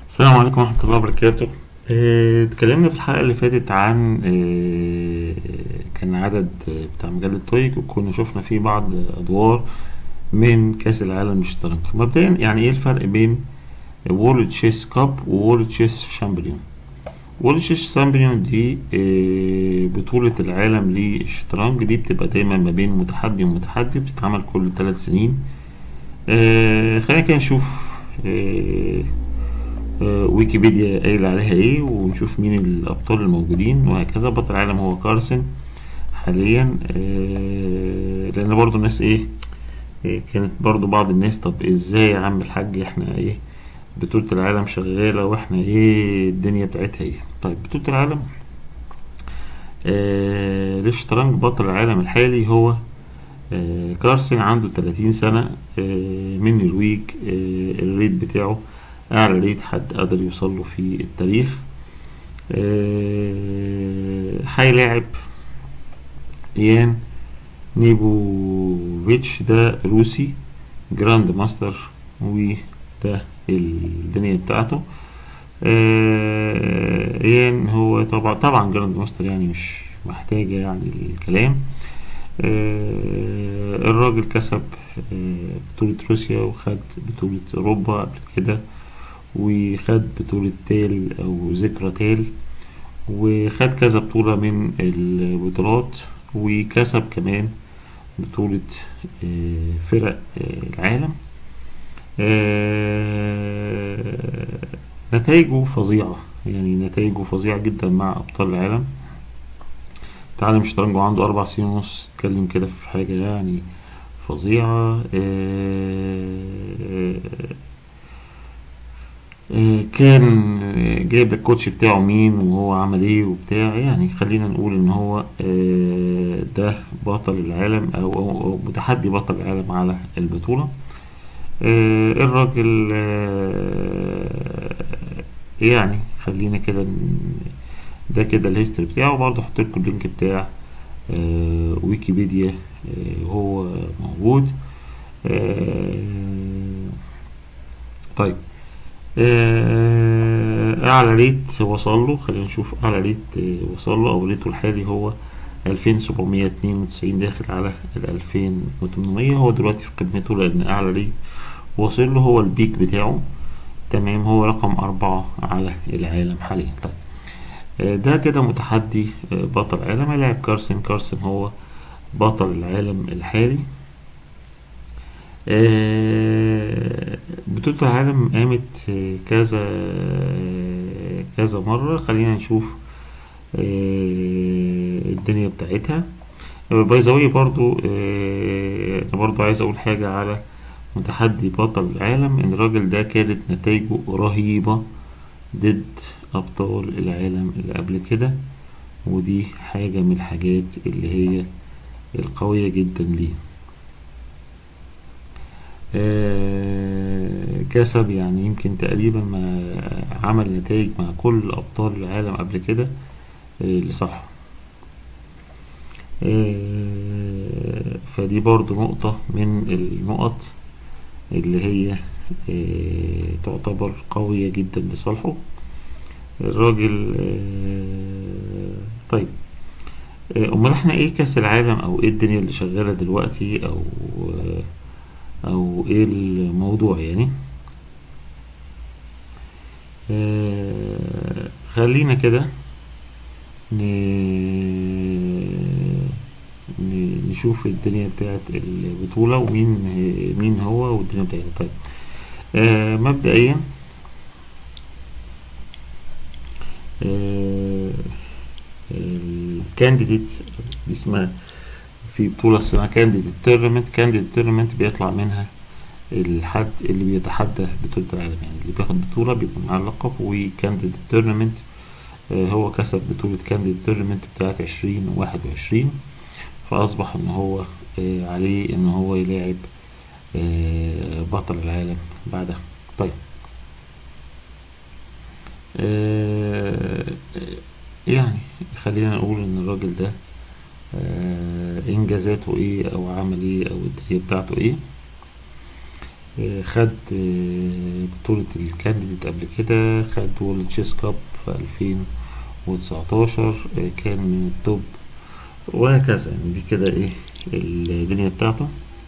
السلام عليكم ورحمة الله وبركاته آه، اتكلمنا في الحلقة اللي فاتت عن آه، كان عدد آه، بتاع مجلة تويك وكنا شفنا فيه بعض أدوار من كأس العالم للشطرنج مبدئيا يعني ايه الفرق بين وورلد تشيس كاب وورلد تشيس شامبيون وورلد تشيس شامبيون دي آه، بطولة العالم للشطرنج دي بتبقى دايما ما بين متحدي ومتحدي بتتعمل كل ثلاث سنين آه، خلينا كده نشوف آه، آه، ويكيبيديا قايل عليها ايه ونشوف مين الابطال الموجودين وهكذا بطل العالم هو كارسن حاليا آه، لان برضو الناس ايه آه، كانت برضو بعض الناس طب ازاي يا عم الحاج احنا ايه بطولة العالم شغالة واحنا ايه الدنيا بتاعتها ايه طيب بطولة العالم آه للشطرنج بطل العالم الحالي هو آه كارسن عنده 30 سنة آه من النرويج آه الريت بتاعه أعلى ريت حد قدر يوصل له في التاريخ آه هيلاعب يان نيبوفيتش ده روسي جراند ماستر وده الدنيا بتاعته آه يان هو طبعا طبعا جراند ماستر يعني مش محتاجة يعني الكلام آه الراجل كسب آه بطولة روسيا وخد بطولة أوروبا قبل كده وخد بطولة تال أو ذكرى تال وخد كذا بطولة من البطولات وكسب كمان بطولة آه، فرق آه، العالم آه، نتائجه فظيعة يعني نتائجه فظيعة جدا مع أبطال العالم تعلم شطرنج وعنده أربع سنين ونص اتكلم كده في حاجة يعني فظيعة آه، آه، كان جايب الكوتش بتاعه مين وهو عمل ايه وبتاع يعني خلينا نقول ان هو آه، ده بطل العالم او أو- أو متحدي بطل العالم على البطولة آه، الراجل آه، يعني خلينا كده ن- ده كده الهيستوري بتاعه برضه احط لكم اللينك بتاع آه، ويكيبيديا آه، هو موجود آه، طيب آه، اعلى ريت وصل له خلينا نشوف اعلى ريت آه، وصل له او ريته الحالي هو 2792 داخل على ال 2800 هو دلوقتي في قمته لان اعلى ريت وصل له هو البيك بتاعه تمام هو رقم أربعة على العالم حاليا طيب آه، ده كده متحدي آه، بطل العالم هيلاعب كارسن كارسن هو بطل العالم الحالي آه، بطولة العالم قامت آه، كذا آه، كذا مرة خلينا نشوف آه، الدنيا بتاعتها باي ذا واي برضو آه، انا برضو عايز اقول حاجة على متحدي بطل العالم ان الراجل ده كانت نتائجه رهيبة ضد ابطال العالم اللي قبل كده ودي حاجة من الحاجات اللي هي القوية جدا ليه آه، كسب يعني يمكن تقريبا ما عمل نتائج مع كل أبطال العالم قبل كده آه، لصالحه آه، فدي برضو نقطة من النقط اللي هي آه، تعتبر قوية جدا لصالحه الراجل آه، طيب آه، امال احنا ايه كاس العالم او ايه الدنيا اللي شغالة دلوقتي او آه، او ايه الموضوع يعني آه، خلينا كده ن- ن- نشوف الدنيا بتاعت البطولة ومين مين هو والدنيا بتاعتها طيب آه، مبدئيا الكانديديت اسمها في بطولة اسمها كانديديت تورنمنت كانديديت تورنمنت بيطلع منها الحد اللي بيتحدى بطولة العالم يعني اللي بياخد بطولة بيبقى معاه اللقب وكانديديت تورنمنت هو كسب بطولة كانديديت تورنمنت بتاعت عشرين واحد وعشرين فأصبح إن هو آه، عليه إن هو يلاعب آه، بطل العالم بعدها طيب آه، يعني خلينا نقول إن الراجل ده آه، إنجازاته إيه أو عمل إيه أو الدنيا بتاعته إيه آه، خد آه، بطولة الكانديديت قبل كده خد وورلد تشيس كاب في ألفين وتسعتاشر كان من التوب وهكذا يعني دي كده ايه الدنيا بتاعته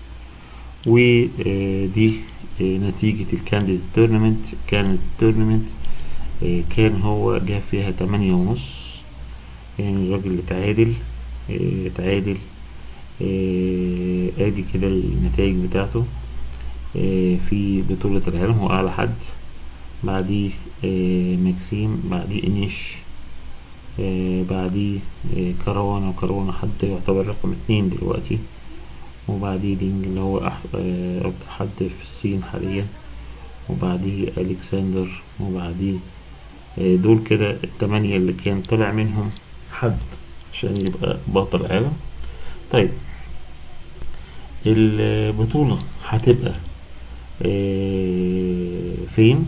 ودي نتيجة الكانديديت تورنمنت كانت تورنمنت كان هو جاب فيها تمانية ونص يعني الراجل اللي تعادل آه، تعادل آه، ادي كده النتائج بتاعته آه، في بطولة العالم هو أعلى حد بعديه آه، ماكسيم بعديه إنيش آه، بعديه آه، كروان وكروان حد يعتبر رقم اتنين دلوقتي وبعديه دينج اللي هو أح- آه، أفضل حد في الصين حاليا وبعديه ألكسندر وبعديه آه، دول كده التمانية اللي كان طلع منهم حد عشان يبقى بطل عالم طيب البطولة هتبقى آه، فين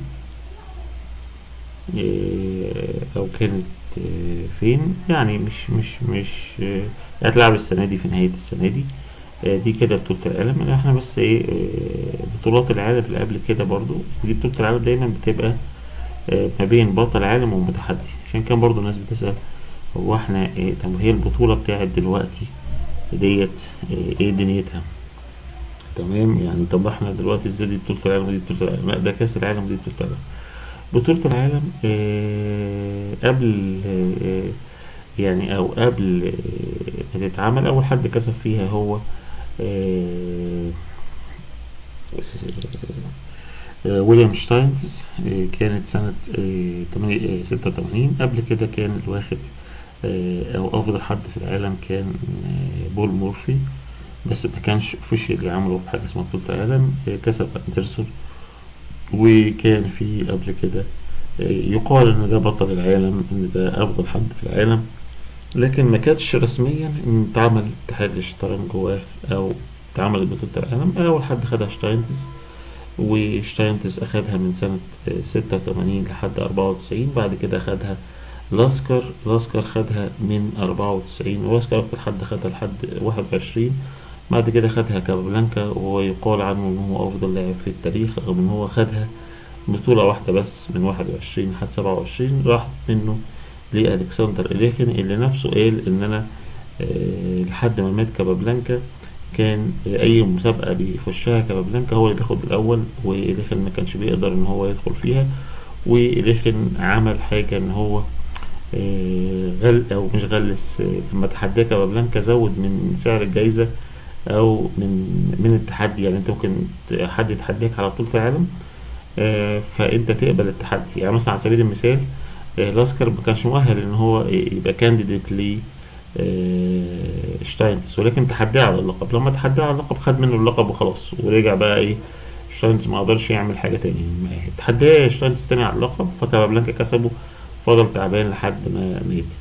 آه، أو كانت آه، فين يعني مش مش مش آه، هتلعب السنة دي في نهاية السنة دي آه، دي كده بطولة العالم اللي احنا بس ايه آه، بطولات العالم اللي قبل كده برضو دي بطولة العالم دايما بتبقى آه، ما بين بطل عالم ومتحدي عشان كان برضو الناس بتسأل هو احنا ايه طب هي البطولة بتاعت دلوقتي ديت آه، ايه دنيتها تمام يعني طب احنا دلوقتي ازاي دي بطولة العالم ودي بطولة العالم لا ده كأس العالم ودي بطولة العالم بطولة العالم آه، قبل آه، يعني او قبل آه، ما تتعمل اول حد كسب فيها هو آه، آه، ويليام شتاينز آه، كانت سنة آه، تمانية- آه، ستة وتمانين قبل كده كان الواخد آه، أو أفضل حد في العالم كان آه، بول مورفي بس ما كانش اوفيشال عملوا بحاجة اسمها بطولة العالم آه، كسب أندرسون وكان في قبل كده آه، يقال إن ده بطل العالم إن ده أفضل حد في العالم لكن ما كانتش رسميا إن اتعمل اتحاد الشطرنج جواه أو اتعملت بطولة العالم أول حد خدها شتاينتز وشتاينتز أخدها من سنة ستة وتمانين لحد أربعة وتسعين بعد كده أخدها لاسكر لاسكر خدها من أربعة وتسعين ولاسكر أكتر حد خدها لحد واحد وعشرين بعد كده خدها كابابلانكا ويقال عنه إن هو أفضل لاعب في التاريخ رغم إن هو خدها بطولة واحدة بس من واحد وعشرين لحد سبعة وعشرين راح منه لألكسندر إليخن اللي نفسه قال إن أنا آه، لحد ما مات كابابلانكا كان أي مسابقة بيخشها كابابلانكا هو اللي بياخد الأول وإليخن ما كانش بيقدر إن هو يدخل فيها وإليخن عمل حاجة إن هو آه، غل أو مش غلس آه، لما تحداه كابابلانكا زود من سعر الجايزة أو من من التحدي يعني أنت ممكن ت- حد يتحداك على بطولة العالم آه، فأنت تقبل التحدي يعني مثلا على سبيل المثال آه، لاسكر ما كانش مؤهل إن هو يبقى كانديديت ل آه، شتاينتس ولكن تحداه على اللقب لما تحداه على اللقب خد منه اللقب وخلاص ورجع بقى ايه شتاينتس ما قدرش يعمل حاجه تاني ما- تحداه شتاينتس تاني على اللقب فكابابلانكا كسبه فضل تعبان لحد ما مات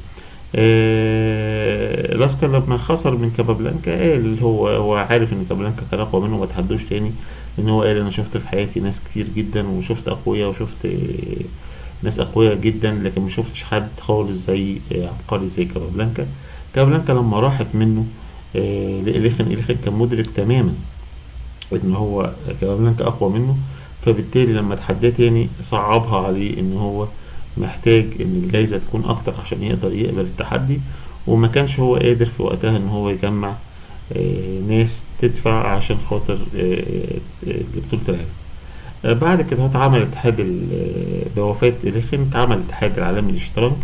آه لاسكر لما خسر من كابابلانكا قال هو هو عارف ان كابابلانكا كان اقوى منه ما تحدوش تاني ان هو قال انا شفت في حياتي ناس كتير جدا وشفت اقوياء وشفت آه، ناس اقوياء جدا لكن ما شفتش حد خالص زي آه، عبقري زي كابابلانكا كابابلانكا لما راحت منه آه، لإليخن إليخن كان مدرك تماما ان هو كابابلانكا اقوى منه فبالتالي لما تحداه تاني صعبها عليه ان هو محتاج ان الجايزة تكون اكتر عشان يقدر يقبل التحدي وما كانش هو قادر في وقتها ان هو يجمع آه، ناس تدفع عشان خاطر آه، آه، بطولة العالم آه، بعد كده هو اتعمل اتحاد ال- آه، بوفاة إليخن اتعمل الاتحاد العالمي للشطرنج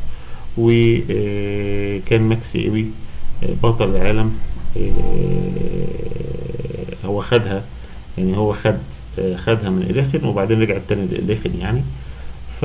وكان ماكسي إيوي آه، بطل العالم آه، هو خدها يعني هو خد آه، خدها من إليخن وبعدين رجع تاني لإليخن يعني ف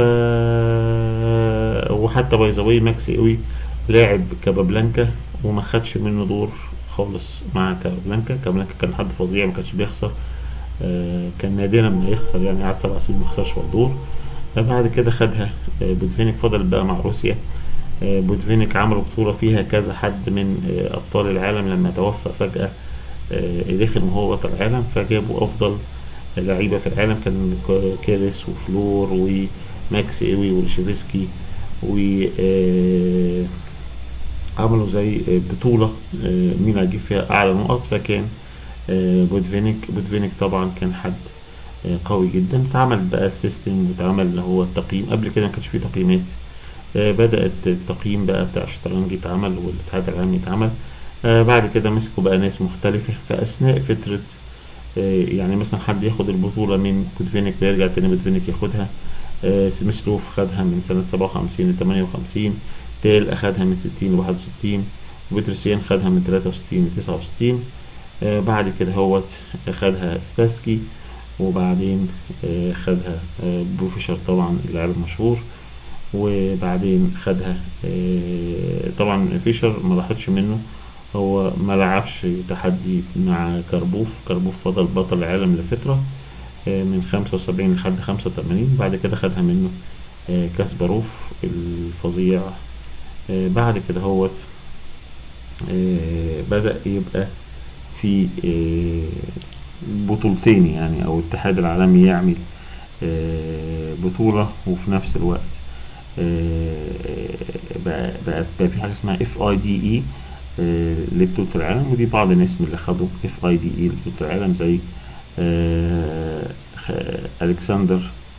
وحتى باي ذا واي ماكسي إيوي لاعب كابابلانكا وما خدش منه دور خالص مع كابابلانكا كابابلانكا كان حد فظيع ما كانش بيخسر آه، كان نادرا ما يخسر يعني قعد سبع سنين ما خسرش ولا دور آه، بعد كده خدها آه، بودفينيك فضل بقى مع روسيا آه، بودفينيك عملوا بطولة فيها كذا حد من آه، أبطال العالم لما توفى فجأة آه، إليخن وهو بطل العالم فجابوا أفضل لعيبة في العالم كان ك- كيريس وفلور وماكس إيوي ولشيفسكي و آه، عملوا زي آه، بطولة آه، مين هيجيب فيها أعلى نقط فكان آه، بودفينيك بودفينيك طبعا كان حد آه، قوي جدا اتعمل بقى السيستم واتعمل اللي هو التقييم قبل كده ما كانش فيه تقييمات آه، بدأت التقييم بقى بتاع الشطرنج يتعمل والاتحاد العالمي يتعمل آه، بعد كده مسكوا بقى ناس مختلفة في أثناء فترة آه، يعني مثلا حد ياخد البطولة من بوتفينيك ويرجع تاني بوتفينيك ياخدها آه، سميسلوف خدها من سنة سبعة وخمسين لتمانية وخمسين تيل أخدها من ستين لواحد وستين وبتروسيان خدها من تلاتة وستين لتسعة وستين آه، بعد كده هوت خدها سباسكي وبعدين آه، خدها آه، بروفيشر طبعا اللاعب المشهور وبعدين خدها آه، طبعا فيشر ما راحتش منه هو ما لعبش تحدي مع كربوف كربوف فضل بطل العالم لفترة آه، من خمسة وسبعين لحد خمسة وتمانين بعد كده خدها منه آه، كاسباروف الفظيع آه، بعد كده هوت آه، بدأ يبقى في آه، بطولتين يعني أو الاتحاد العالمي يعمل آه، بطولة وفي نفس الوقت آه، بقى, بقى, بقى في حاجة اسمها اف اي دي اي لبطولة العالم ودي بعض الناس من اللي خدوا اف اي دي اي لبطولة العالم زي آه، خ- الكسندر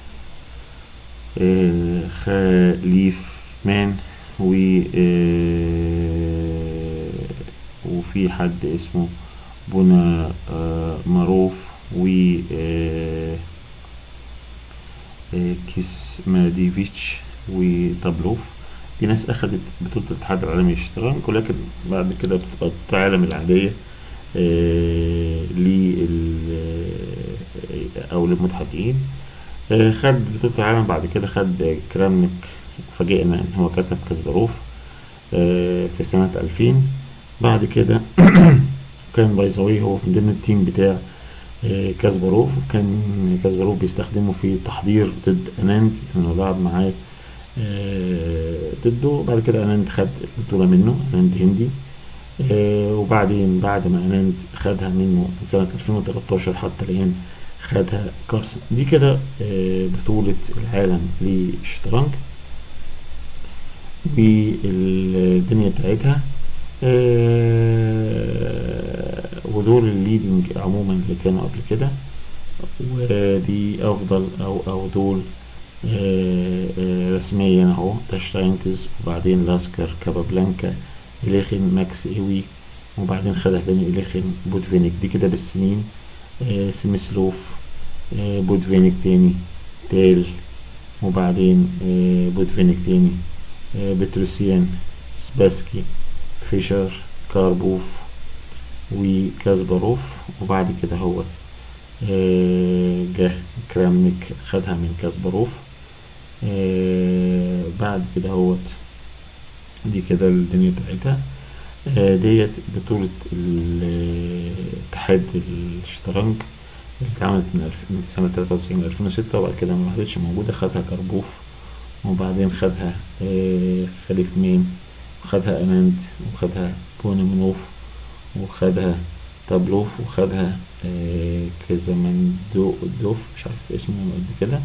آه، خليف مان و آه، وفي حد اسمه بونا آه، ماروف و آه، آه، كيسماديفيتش وتابلوف دي ناس أخدت بطولة الاتحاد العالمي للشطرنج ولكن بعد كده بتبقى العالم العادية آه، لل آه، أو للمتحدين آه، خد بطولة العالم بعد كده خد كرامنيك فاجئنا إن هو كسب كاسباروف آه، في سنة ألفين بعد كده كان بايزاوي هو من ضمن التيم بتاع آه، كاسباروف وكان كاسباروف بيستخدمه في تحضير ضد أناند إنه لعب معاه آه، ضده بعد كده أناند خد البطولة منه أناند هندي آه، وبعدين بعد ما أناند خدها منه من سنة 2013 حتى الآن خدها كارسن دي كده آه، بطولة العالم للشطرنج والدنيا بتاعتها آه، ودول الليدنج عموما اللي كانوا قبل كده ودي افضل او او دول آه، آه، رسميا اهو تاشتاينتز وبعدين لاسكر كابابلانكا إليخن ماكس إيوي وبعدين خدها تاني إليخن بودفينيك دي كده بالسنين آه، سميسلوف آه، بودفينيك تاني تيل وبعدين آه، بودفينيك تاني آه، بتروسيان سباسكي فيشر كاربوف وكاسباروف وبعد كده هوت آه، جه كرامنيك خدها من كاسباروف آه، بعد كده هوت دي كده الدنيا بتاعتها آه، ديت بطولة الاتحاد الشطرنج اللي اتعملت من الف- من سنة 93 ل 2006 وبعد كده ما عادتش موجودة خدها كربوف وبعدين خدها آه، خليف مين وخدها أناند وخدها بونيمونوف وخدها تابلوف وخدها آه، كزمندوف مش عارف اسمه قد كده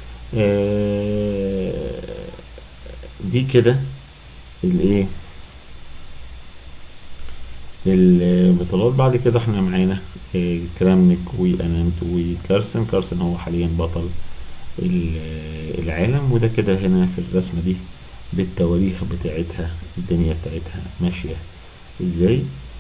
آه، دي كده الايه البطولات بعد كده احنا معانا آه، كرامنيك وانانت وكارسن كارسن هو حاليا بطل ال- العالم وده كده هنا في الرسمة دي بالتواريخ بتاعتها الدنيا بتاعتها ماشية ازاي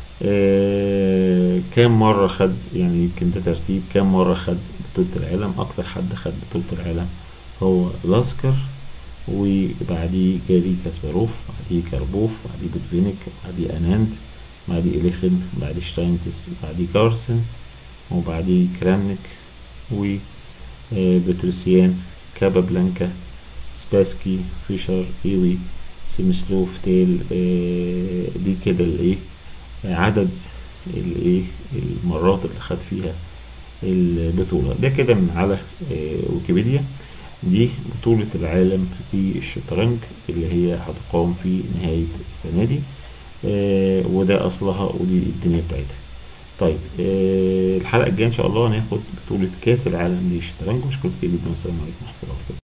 آه كام مرة خد يعني يمكن ده ترتيب كام مرة خد بطولة العالم أكتر حد خد بطولة العالم هو لاسكر وبعديه جالي كاسباروف بعديه كاربوف بعديه بوتفينيك بعديه أناند بعديه إليخن بعديه شتاينتس بعديه كارسن وبعديه كرامنيك و آه، بتروسيان كابابلانكا سباسكي فيشر ايوي سيمسلوف تيل آه، دي كده الايه عدد الايه المرات اللي خد فيها البطولة ده كده من على آه، ويكيبيديا دي بطولة العالم في الشطرنج اللي هي هتقام في نهاية السنة دي آه، وده أصلها ودي الدنيا بتاعتها طيب آه، الحلقة الجاية إن شاء الله هناخد بطولة كأس العالم للشطرنج وأشكرك كتير جدا والسلام عليكم ورحمة الله وبركاته